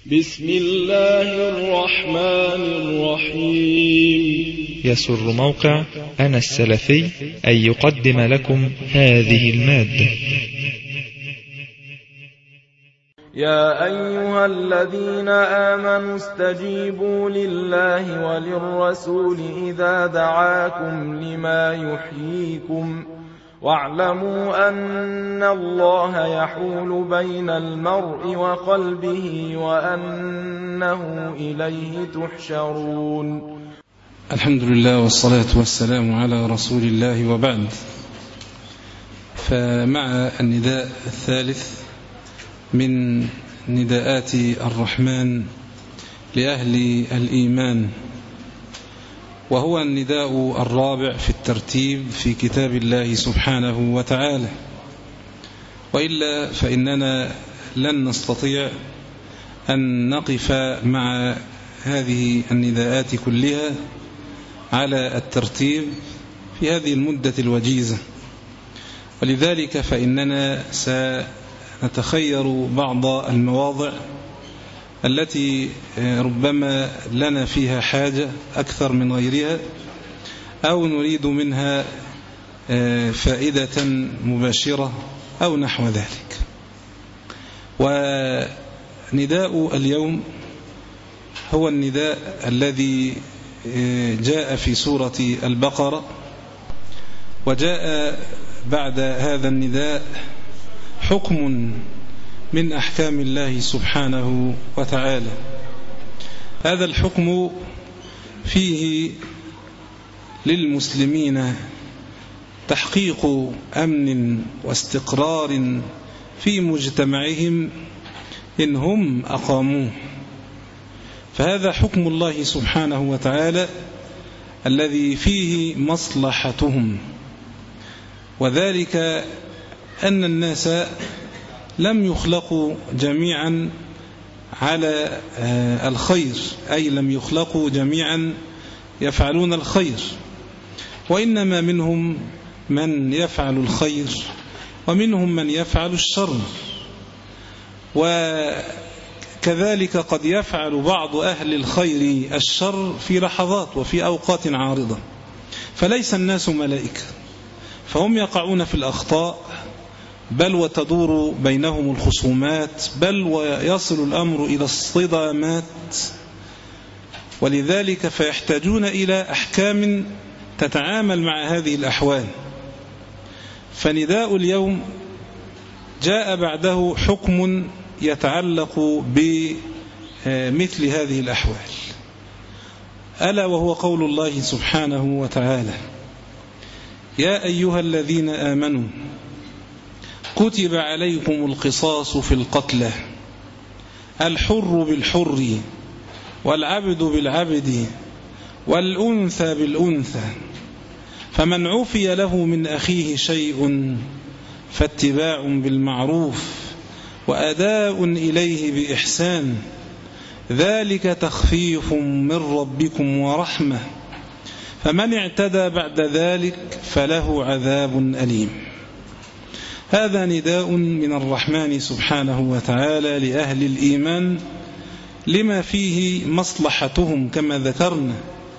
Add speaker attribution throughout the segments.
Speaker 1: بسم الله الرحمن الرحيم
Speaker 2: يسر موقع أنا السلفي أن يقدم لكم هذه المادة
Speaker 3: يا أيها الذين آمنوا استجيبوا لله وللرسول إذا دعاكم لما يحييكم واعلموا أن الله يحول بين المرء وقلبه وأنه إليه تحشرون
Speaker 4: الحمد لله والصلاة والسلام على رسول الله وبعد فمع النداء الثالث من نداءات الرحمن لأهل الإيمان وهو النداء الرابع في الترتيب في كتاب الله سبحانه وتعالى وإلا فإننا لن نستطيع أن نقف مع هذه النداءات كلها على الترتيب في هذه المدة الوجيزة ولذلك فإننا سنتخير بعض المواضع التي ربما لنا فيها حاجة أكثر من غيرها أو نريد منها فائدة مباشرة أو نحو ذلك ونداء اليوم هو النداء الذي جاء في سورة البقرة وجاء بعد هذا النداء حكم من أحكام الله سبحانه وتعالى هذا الحكم فيه للمسلمين تحقيق أمن واستقرار في مجتمعهم إن هم أقاموه فهذا حكم الله سبحانه وتعالى الذي فيه مصلحتهم وذلك أن الناس لم يخلقوا جميعا على الخير أي لم يخلقوا جميعا يفعلون الخير وإنما منهم من يفعل الخير ومنهم من يفعل الشر وكذلك قد يفعل بعض أهل الخير الشر في لحظات وفي أوقات عارضة فليس الناس ملائكة فهم يقعون في الأخطاء بل وتدور بينهم الخصومات بل ويصل الأمر إلى الصدامات ولذلك فيحتاجون إلى أحكام تتعامل مع هذه الأحوال فنداء اليوم جاء بعده حكم يتعلق بمثل هذه الأحوال ألا وهو قول الله سبحانه وتعالى يا أيها الذين آمنوا كتب عليكم القصاص في القتلى الحر بالحر والعبد بالعبد والأنثى بالأنثى فمن عفي له من أخيه شيء فاتباع بالمعروف وأداء إليه بإحسان ذلك تخفيف من ربكم ورحمة فمن اعتدى بعد ذلك فله عذاب أليم هذا نداء من الرحمن سبحانه وتعالى لأهل الإيمان لما فيه مصلحتهم كما ذكرنا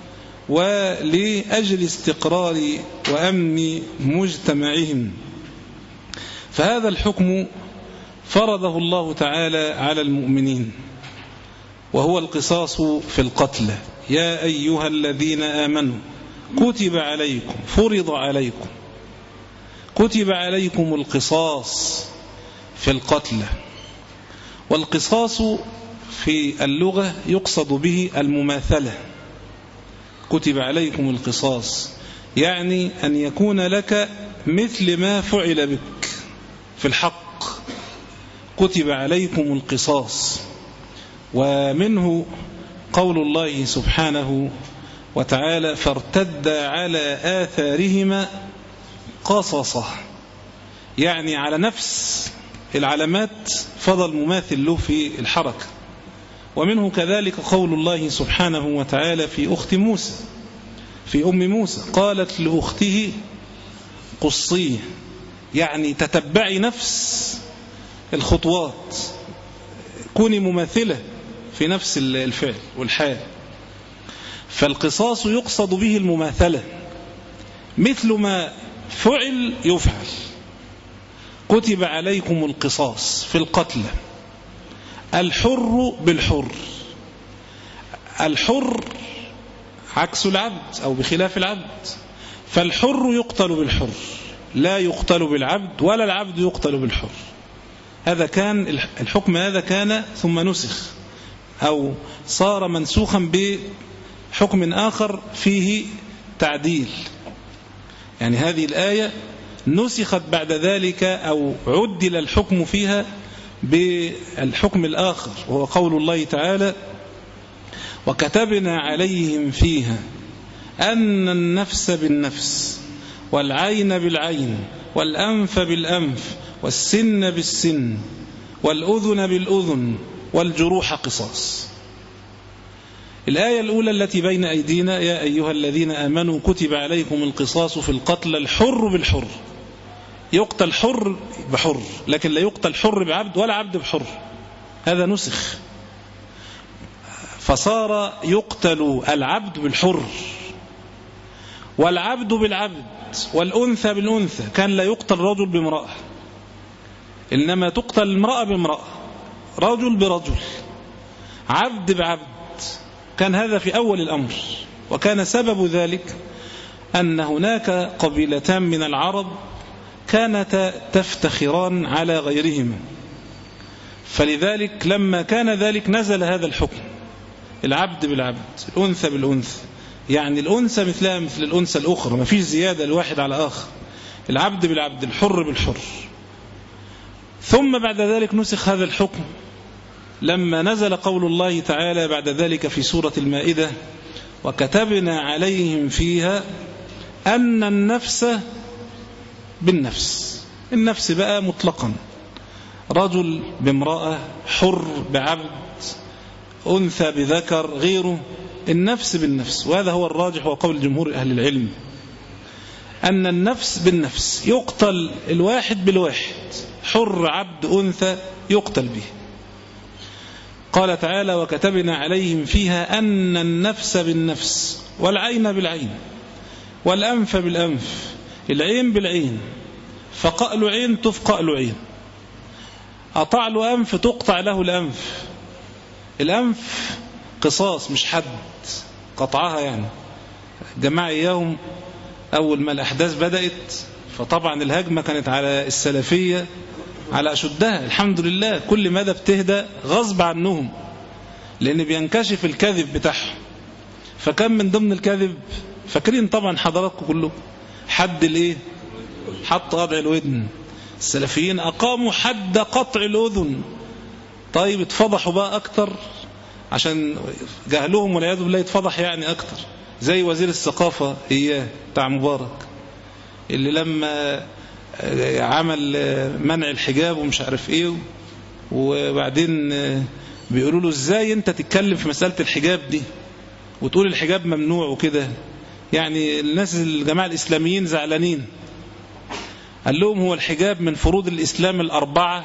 Speaker 4: ولأجل استقرار وأمن مجتمعهم فهذا الحكم فرضه الله تعالى على المؤمنين وهو القصاص في القتلى يا أيها الذين آمنوا كتب عليكم فرض عليكم كتب عليكم القصاص في القتلى والقصاص في اللغة يقصد به المماثلة كتب عليكم القصاص يعني أن يكون لك مثل ما فعل بك في الحق كتب عليكم القصاص ومنه قول الله سبحانه وتعالى فارتد على آثارهما قصصه يعني على نفس العلامات فضل مماثل له في الحركة ومنه كذلك قول الله سبحانه وتعالى في أخت موسى في أم موسى قالت لأخته قصيه يعني تتبعي نفس الخطوات كوني مماثلة في نفس الفعل والحال فالقصاص يقصد به المماثلة مثل ما فعل يفعل كتب عليكم القصاص في القتل الحر بالحر الحر عكس العبد أو بخلاف العبد فالحر يقتل بالحر لا يقتل بالعبد ولا العبد يقتل بالحر هذا كان الحكم هذا كان ثم نسخ أو صار منسوخا بحكم آخر فيه تعديل يعني هذه الآية نسخت بعد ذلك أو عدل الحكم فيها بالحكم الآخر وهو قول الله تعالى وكتبنا عليهم فيها أن النفس بالنفس والعين بالعين والأنف بالأنف والسن بالسن والأذن بالأذن والجروح قصاص الآية الأولى التي بين أيدينا يا أيها الذين آمنوا كتب عليكم القصاص في القتل الحر بالحر يقتل حر بحر لكن لا يقتل حر بعبد ولا عبد بحر هذا نسخ فصار يقتل العبد بالحر والعبد بالعبد والأنثى بالأنثى كان لا يقتل رجل بامرأة إنما تقتل امرأة بامرأة رجل برجل عبد بعبد كان هذا في أول الأمر وكان سبب ذلك أن هناك قبيلتان من العرب كانتا تفتخران على غيرهما فلذلك لما كان ذلك نزل هذا الحكم العبد بالعبد الأنثى بالأنثى يعني الأنثى مثلها مثل الأنثى الأخرى ما فيش زيادة الواحد على آخر العبد بالعبد الحر بالحر ثم بعد ذلك نسخ هذا الحكم لما نزل قول الله تعالى بعد ذلك في سورة المائدة وكتبنا عليهم فيها أن النفس بالنفس النفس بقى مطلقا رجل بامرأة حر بعبد أنثى بذكر غيره النفس بالنفس وهذا هو الراجح وقول جمهور أهل العلم أن النفس بالنفس يقتل الواحد بالواحد حر عبد أنثى يقتل به قال تعالى وكتبنا عليهم فيها أن النفس بالنفس والعين بالعين والأنف بالأنف العين بالعين فقأ له عين تفقأ له عين أطع له أنف تقطع له الأنف الأنف قصاص مش حد قطعها يعني جماعة إياهم أول ما الأحداث بدأت فطبعا الهجمة كانت على السلفية على أشدها الحمد لله كل مدى بتهدى غصب عنهم لأن بينكشف الكذب بتاعهم فكان من ضمن الكذب فاكرين طبعا حضراتكم كلكم حد الايه حط قطع الودن السلفيين أقاموا حد قطع الأذن طيب اتفضحوا بقى أكتر عشان جهلهم والعياذ بالله يتفضح يعني أكتر زي وزير الثقافة إياه بتاع مبارك اللي لما عمل منع الحجاب ومش عارف ايه وبعدين بيقولوا له ازاي انت تتكلم في مسألة الحجاب دي وتقول الحجاب ممنوع وكده يعني الناس الجماعة الإسلاميين زعلانين قال لهم هو الحجاب من فروض الإسلام الأربعة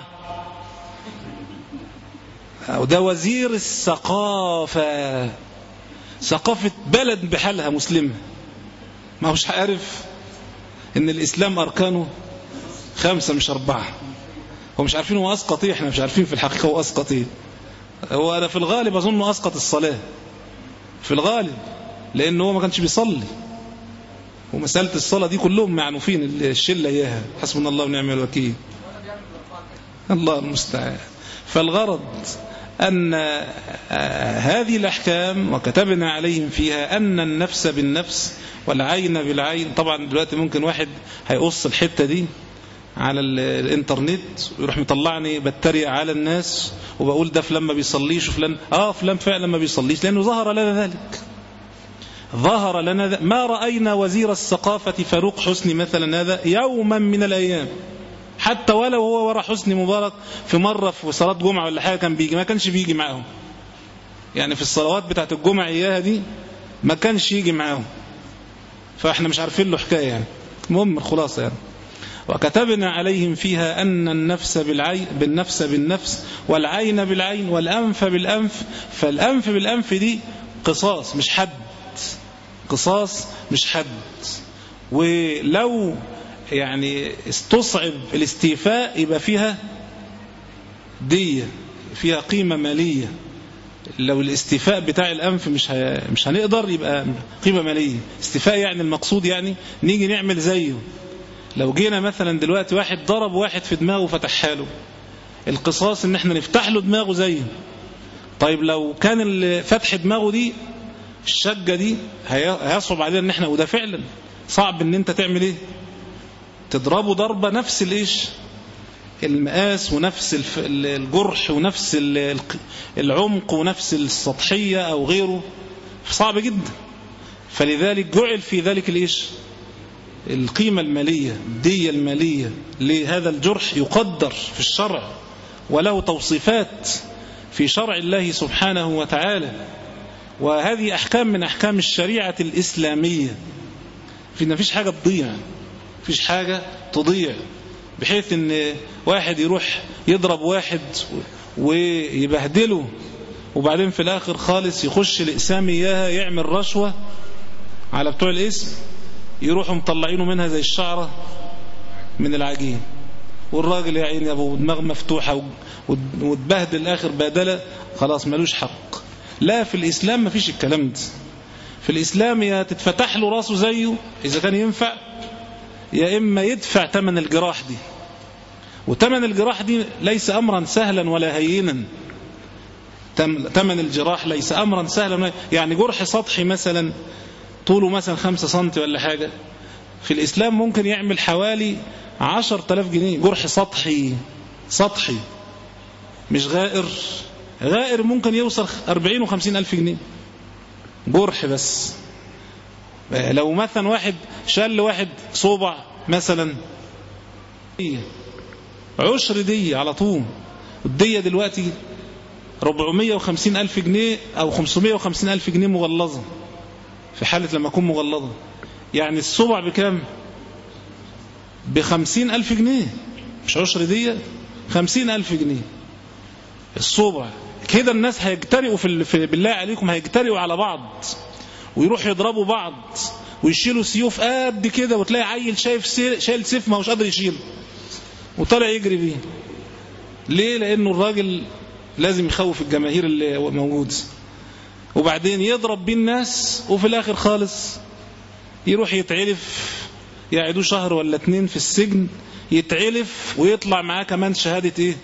Speaker 4: وده وزير الثقافة ثقافة بلد بحالها مسلمة ما هوش عارف ان الإسلام أركانه خمسة مش أربعة هو مش عارفين هو أسقط إيه احنا مش عارفين في الحقيقة هو أسقط إيه هو أنا في الغالب أظن أسقط الصلاة في الغالب لأن هو ما كانش بيصلي ومسألة الصلاة دي كلهم معنوفين الشلة إياها حسبنا الله ونعم الوكيل الله المستعان فالغرض أن هذه الأحكام وكتبنا عليهم فيها أن النفس بالنفس والعين بالعين طبعا دلوقتي ممكن واحد هيقص الحتة دي على الانترنت ويروح مطلعني بتريق على الناس وبقول ده فلان ما بيصليش وفلان اه فلان فعلا ما بيصليش لانه ظهر لنا ذلك ظهر لنا ذلك ما رأينا وزير الثقافة فاروق حسني مثلا هذا يوما من الأيام حتى ولو هو ورا حسني مبارك في مرة في صلاة جمعة ولا حاجة كان بيجي ما كانش بيجي معاهم يعني في الصلوات بتاعت الجمعة إياها دي ما كانش يجي معاهم فاحنا مش عارفين له حكاية يعني المهم الخلاصة يعني وكتبنا عليهم فيها أن النفس بالعين بالنفس بالنفس والعين بالعين والأنف بالأنف فالأنف بالأنف دي قصاص مش حد قصاص مش حد ولو يعني استصعب الاستيفاء يبقى فيها دية فيها قيمة مالية لو الاستيفاء بتاع الأنف مش مش هنقدر يبقى قيمة مالية استيفاء يعني المقصود يعني نيجي نعمل زيه لو جينا مثلا دلوقتي واحد ضرب واحد في دماغه وفتحها له القصاص ان احنا نفتح له دماغه زيه طيب لو كان فتح دماغه دي الشجة دي هيصعب علينا ان احنا وده فعلا صعب ان انت تعمل ايه تضربه ضربة نفس الايش المقاس ونفس الجرح ونفس العمق ونفس السطحية او غيره صعب جدا فلذلك جعل في ذلك الايش القيمة المالية الدية المالية لهذا الجرح يقدر في الشرع وله توصيفات في شرع الله سبحانه وتعالى وهذه أحكام من أحكام الشريعة الإسلامية في ما فيش حاجة تضيع فيش حاجة تضيع بحيث ان واحد يروح يضرب واحد ويبهدله وبعدين في الاخر خالص يخش الاسام اياها يعمل رشوة على بتوع الاسم يروحوا مطلعينه منها زي الشعرة من العجين والراجل يا عيني ابو دماغ مفتوحة وتبهدل اخر بهدلة خلاص ملوش حق لا في الاسلام ما فيش الكلام ده في الاسلام يا تتفتح له راسه زيه اذا كان ينفع يا إما يدفع ثمن الجراح دي وثمن الجراح دي ليس أمرا سهلا ولا هينا ثمن الجراح ليس أمرا سهلا يعني جرح سطحي مثلا طوله مثلا خمسة سنتي ولا حاجة في الإسلام ممكن يعمل حوالي عشر تلاف جنيه جرح سطحي سطحي مش غائر غائر ممكن يوصل أربعين وخمسين ألف جنيه جرح بس لو مثلا واحد شال واحد صوبع مثلا عشر دية على طول الدية دلوقتي 450 ألف جنيه أو 550 ألف جنيه مغلظة في حالة لما أكون مغلظة يعني الصبع بكام بخمسين ألف جنيه مش عشر دية خمسين ألف جنيه الصبع كده الناس هيجترئوا في بالله عليكم هيجترئوا على بعض ويروح يضربوا بعض ويشيلوا سيوف قد كده وتلاقي عيل شايف شايل سيف ما هوش قادر يشيله وطالع يجري بيه ليه لانه الراجل لازم يخوف الجماهير اللي موجود وبعدين يضرب بيه الناس وفي الاخر خالص يروح يتعلف يقعدوه شهر ولا اتنين في السجن يتعلف ويطلع معاه كمان شهادة ايه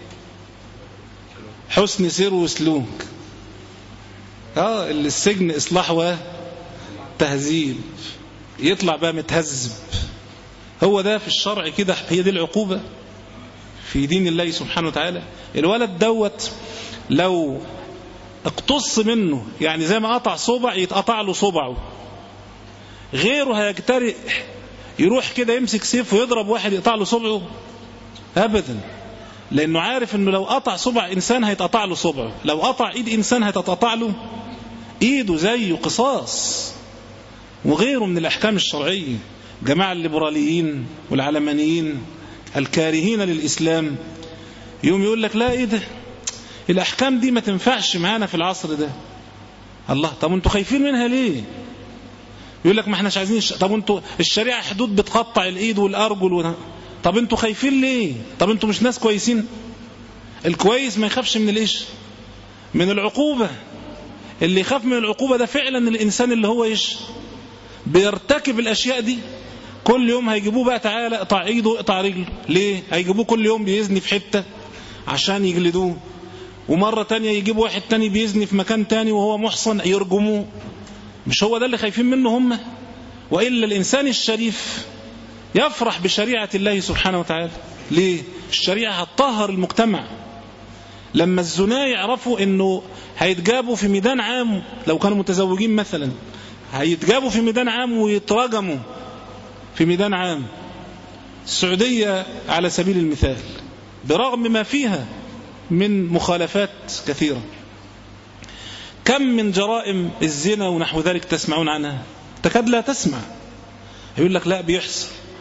Speaker 4: حسن سير وسلوك اه السجن اصلاح وتهذيب يطلع بقى متهذب هو ده في الشرع كده هي دي العقوبة في دين الله سبحانه وتعالى الولد دوت لو اقتص منه يعني زي ما قطع صبع يتقطع له صبعه غيره هيجترئ يروح كده يمسك سيف ويضرب واحد يقطع له صبعه ابدا لانه عارف انه لو قطع صبع انسان هيتقطع له صبعه لو قطع ايد انسان هتتقطع له ايده زيه قصاص وغيره من الاحكام الشرعيه جماعه الليبراليين والعلمانيين الكارهين للاسلام يوم يقول لك لا ايه ده الاحكام دي ما تنفعش معانا في العصر ده الله طب انتوا خايفين منها ليه يقول لك ما احناش عايزين طب انتوا الشريعه حدود بتقطع الايد والارجل و... طب انتوا خايفين ليه طب انتوا مش ناس كويسين الكويس ما يخافش من الايش من العقوبه اللي يخاف من العقوبه ده فعلا الانسان اللي هو ايش بيرتكب الاشياء دي كل يوم هيجيبوه بقى تعالى اقطع ايده اقطع رجله ليه هيجيبوه كل يوم بيزني في حته عشان يجلدوه ومره تانية يجيبوا واحد تاني بيزني في مكان تاني وهو محصن يرجموه مش هو ده اللي خايفين منه هم وإلا الإنسان الشريف يفرح بشريعة الله سبحانه وتعالى ليه الشريعة هتطهر المجتمع لما الزنا يعرفوا انه هيتجابوا في ميدان عام لو كانوا متزوجين مثلا هيتجابوا في ميدان عام ويترجموا في ميدان عام السعودية على سبيل المثال برغم ما فيها من مخالفات كثيرة كم من جرائم الزنا ونحو ذلك تسمعون عنها تكاد لا تسمع يقول لك لا بيحصل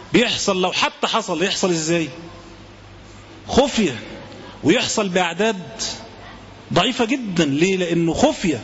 Speaker 4: بيحصل لو حتى حصل يحصل ازاي خفية ويحصل بأعداد ضعيفة جدا ليه لأنه خفية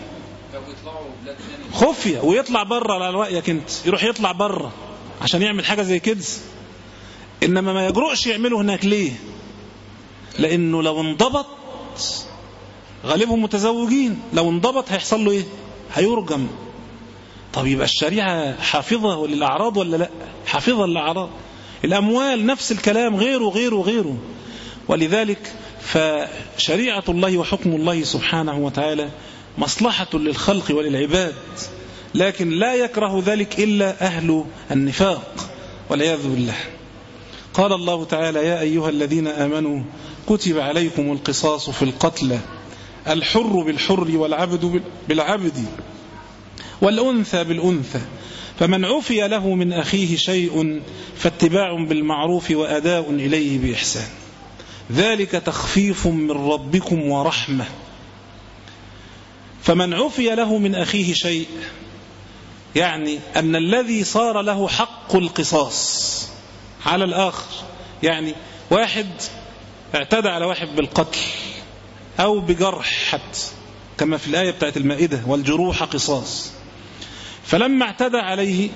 Speaker 4: خفية ويطلع بره على رأيك انت يروح يطلع بره عشان يعمل حاجة زي كده إنما ما يجرؤش يعمله هناك ليه لأنه لو انضبط غالبهم متزوجين لو انضبط هيحصل له ايه هيرجم طب يبقى الشريعة حافظة للأعراض ولا لا حافظة للأعراض الأموال نفس الكلام غيره غيره غيره ولذلك فشريعة الله وحكم الله سبحانه وتعالى مصلحة للخلق وللعباد لكن لا يكره ذلك إلا أهل النفاق والعياذ بالله قال الله تعالى يا أيها الذين آمنوا كتب عليكم القصاص في القتلى الحر بالحر والعبد بالعبد والأنثى بالأنثى فمن عفي له من أخيه شيء فاتباع بالمعروف وأداء إليه بإحسان ذلك تخفيف من ربكم ورحمة فمن عفي له من أخيه شيء يعني أن الذي صار له حق القصاص على الآخر يعني واحد اعتدى على واحد بالقتل أو بجرح حتى كما في الآية بتاعت المائدة والجروح قصاص فلما اعتدى عليه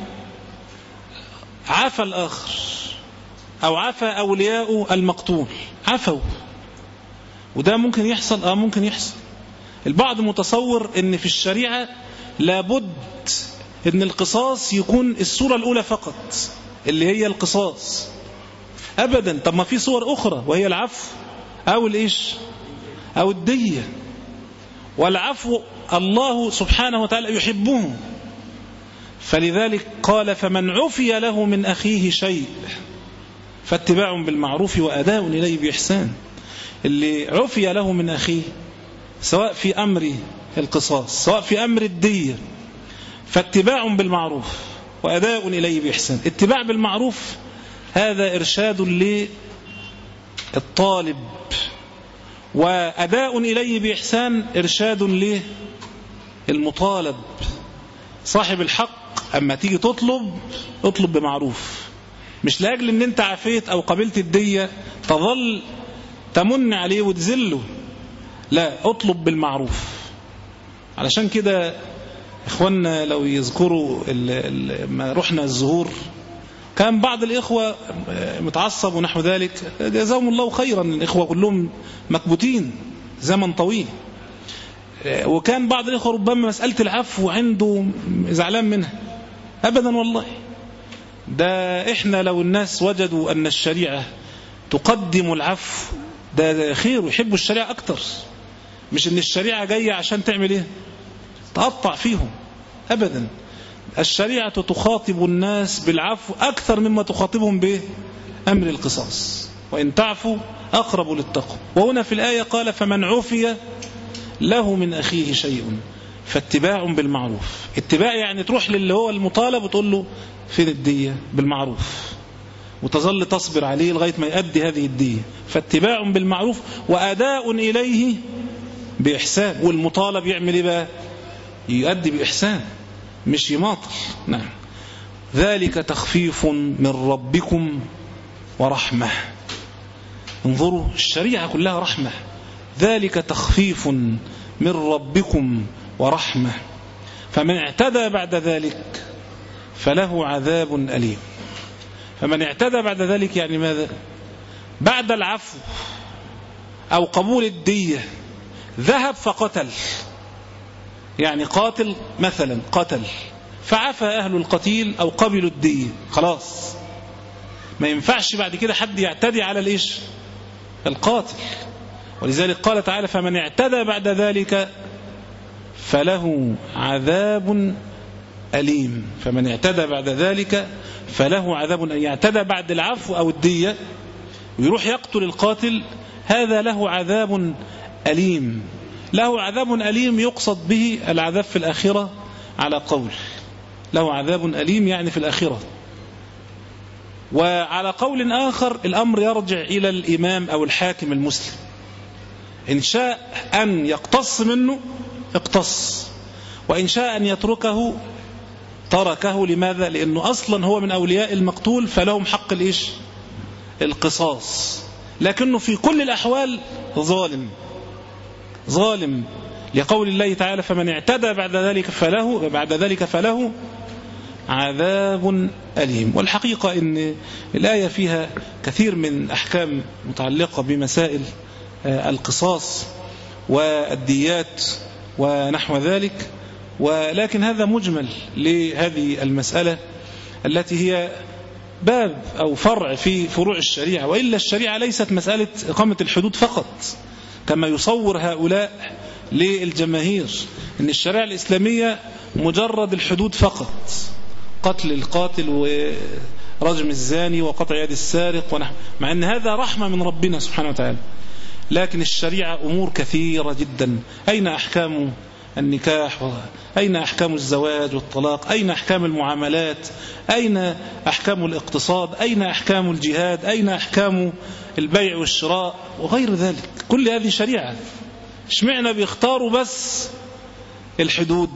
Speaker 4: عفى الآخر أو عفى أولياء المقتول عفوا وده ممكن يحصل آه ممكن يحصل البعض متصور ان في الشريعة لابد ان القصاص يكون الصورة الأولى فقط اللي هي القصاص أبدا طب ما في صور أخرى وهي العفو أو الإيش أو الدية والعفو الله سبحانه وتعالى يحبه فلذلك قال فمن عفي له من أخيه شيء فاتباع بالمعروف وأداء إليه بإحسان اللي عفي له من أخيه سواء في أمر القصاص سواء في أمر الدية فاتباع بالمعروف وأداء إليه بإحسان اتباع بالمعروف هذا إرشاد للطالب وأداء إليه بإحسان إرشاد للمطالب صاحب الحق أما تيجي تطلب اطلب بمعروف مش لأجل أن أنت عفيت أو قبلت الدية تظل تمن عليه وتذله لا اطلب بالمعروف علشان كده اخواننا لو يذكروا ما رحنا الزهور كان بعض الإخوة متعصب ونحو ذلك جزاهم الله خيرا الإخوة كلهم مكبوتين زمن طويل وكان بعض الإخوة ربما مسألة العفو عنده زعلان منها أبدا والله ده إحنا لو الناس وجدوا أن الشريعة تقدم العفو ده خير ويحبوا الشريعة أكتر مش أن الشريعة جاية عشان تعمل إيه تقطع فيهم أبدا الشريعة تخاطب الناس بالعفو أكثر مما تخاطبهم بأمر القصاص وإن تعفوا أقرب للتقوى وهنا في الآية قال فمن عفي له من أخيه شيء فاتباع بالمعروف اتباع يعني تروح للي هو المطالب وتقول له فين الدية بالمعروف وتظل تصبر عليه لغاية ما يؤدي هذه الدية فاتباع بالمعروف وأداء إليه بإحسان والمطالب يعمل إيه بقى يؤدي بإحسان مش يماطل نعم ذلك تخفيف من ربكم ورحمة انظروا الشريعة كلها رحمة ذلك تخفيف من ربكم ورحمة فمن اعتدى بعد ذلك فله عذاب أليم فمن اعتدى بعد ذلك يعني ماذا بعد العفو أو قبول الدية ذهب فقتل يعني قاتل مثلا قتل فعفى أهل القتيل أو قبلوا الدية خلاص ما ينفعش بعد كده حد يعتدي على الإيش القاتل ولذلك قال تعالى فمن اعتدى بعد ذلك فله عذاب أليم فمن اعتدى بعد ذلك فله عذاب أن يعتدى بعد العفو أو الدية ويروح يقتل القاتل هذا له عذاب أليم له عذاب أليم يقصد به العذاب في الآخرة على قول له عذاب أليم يعني في الآخرة وعلى قول آخر الأمر يرجع إلى الإمام أو الحاكم المسلم إن شاء أن يقتص منه اقتص وإن شاء أن يتركه تركه لماذا لأنه أصلا هو من أولياء المقتول فلهم حق الإيش القصاص لكنه في كل الأحوال ظالم ظالم لقول الله تعالى فمن اعتدى بعد ذلك فله بعد ذلك فله عذاب أليم والحقيقة أن الآية فيها كثير من أحكام متعلقة بمسائل آه، القصاص والديات ونحو ذلك ولكن هذا مجمل لهذه المسألة التي هي باب أو فرع في فروع الشريعة وإلا الشريعة ليست مسألة إقامة الحدود فقط كما يصور هؤلاء للجماهير أن الشريعة الإسلامية مجرد الحدود فقط قتل القاتل ورجم الزاني وقطع يد السارق ونحو مع أن هذا رحمة من ربنا سبحانه وتعالى لكن الشريعة أمور كثيرة جدا أين أحكام النكاح أين أحكام الزواج والطلاق أين أحكام المعاملات أين أحكام الاقتصاد أين أحكام الجهاد أين أحكام البيع والشراء وغير ذلك كل هذه شريعة اشمعنا بيختاروا بس الحدود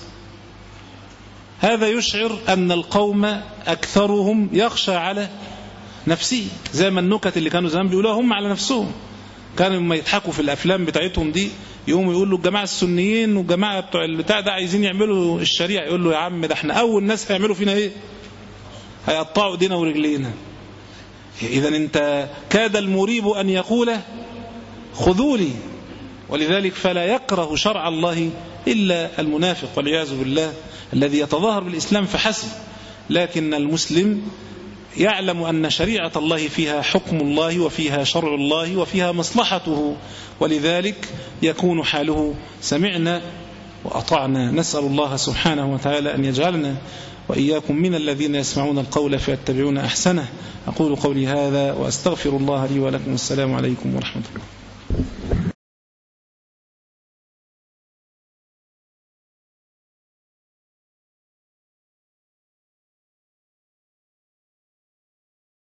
Speaker 4: هذا يشعر أن القوم أكثرهم يخشى على نفسه زي ما النكت اللي كانوا زمان بيقولوها هم على نفسهم كانوا لما يضحكوا في الأفلام بتاعتهم دي يقوموا يقولوا الجماعة السنيين والجماعة بتوع البتاع ده عايزين يعملوا الشريعة يقول له يا عم ده احنا أول ناس هيعملوا فينا ايه هيقطعوا ايدينا ورجلينا إذا انت كاد المريب أن يقول خذوا لي ولذلك فلا يكره شرع الله إلا المنافق والعياذ بالله الذي يتظاهر بالإسلام فحسب لكن المسلم يعلم أن شريعة الله فيها حكم الله وفيها شرع الله وفيها مصلحته ولذلك يكون حاله سمعنا وأطعنا نسأل الله سبحانه وتعالى أن يجعلنا وإياكم من الذين يسمعون القول فيتبعون أحسنه أقول قولي هذا وأستغفر الله لي ولكم السلام عليكم ورحمة الله